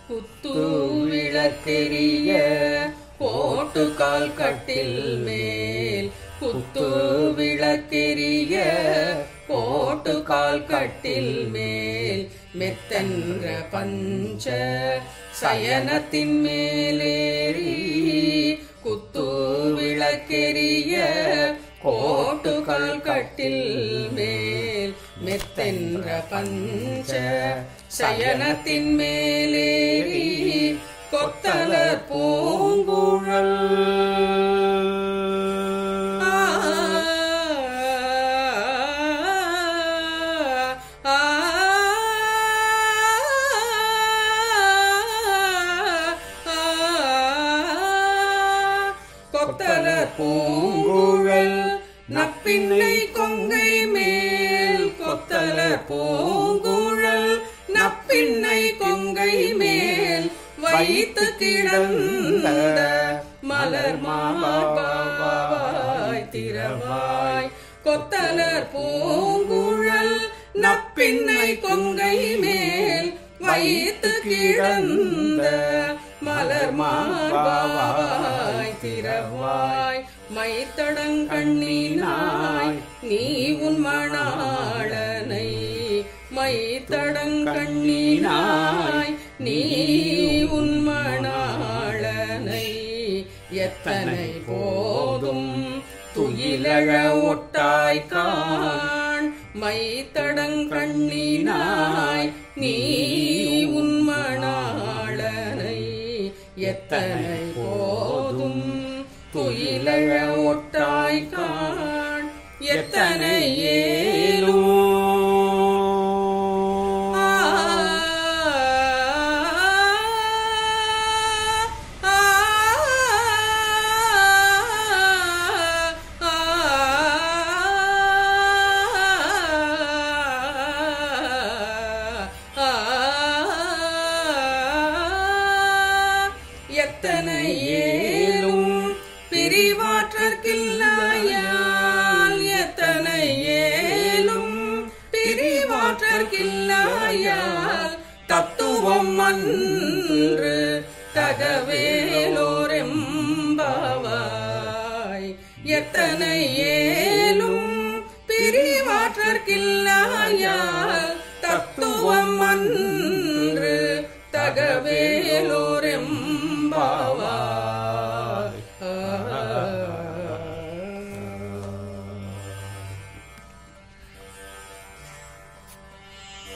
குத்து விளக்கெரிய போட்டு கால் கட்டில் மேல் குத்து விளக்கெரிய போட்டு கால் கட்டில் மேல் மெத்தன்ற பஞ்ச சயனத்தின் மேலேறி குத்து விளக்கெரிய கோட்டு கால் கட்டில் மேல் மெத்தென்ற பஞ்ச சயனத்தின் மேலேறி கொத்தலர் பூங்குழல் கொத்தலர் பூங்குழல் நப்பின்னை கொங்கை மேல் கொத்தலர் பூங்குழல் நப்பின்னை கொங்கை மேல் வைத்து கிடந்த மலர் மாவாய் திறவாய் கொத்தலர் பூங்குழல் நப்பின்னை கொங்கை மேல் வைத்து கிடந்த மலர் மாவாய் திறவாய் மைத்தடங்கண்ணினாய் நீ உன் மணாளனை மைத்தடங்கண்ணினாய் நீ உன் மணாளனை எத்தனை போதும் துயிலழ ஒட்டாய் காண் மைத்தடங்கண்ணினாய் நீ உன் மணாளனை எத்தனை போதும் துயிலழ ஒட்டாய் காண் எத்தனை ஏலும் எத்தனை ஏலும் பிரிவாற்றற்கில்லாயால் எத்தனை ஏலும் பிரிவாற்றற்கில்லாயால் தத்துவம் அன்று தகவேலோரெம்பாவாய் எத்தனை ஏலும் பிரிவாற்றற்கில்லாயால் தத்துவம் அன்று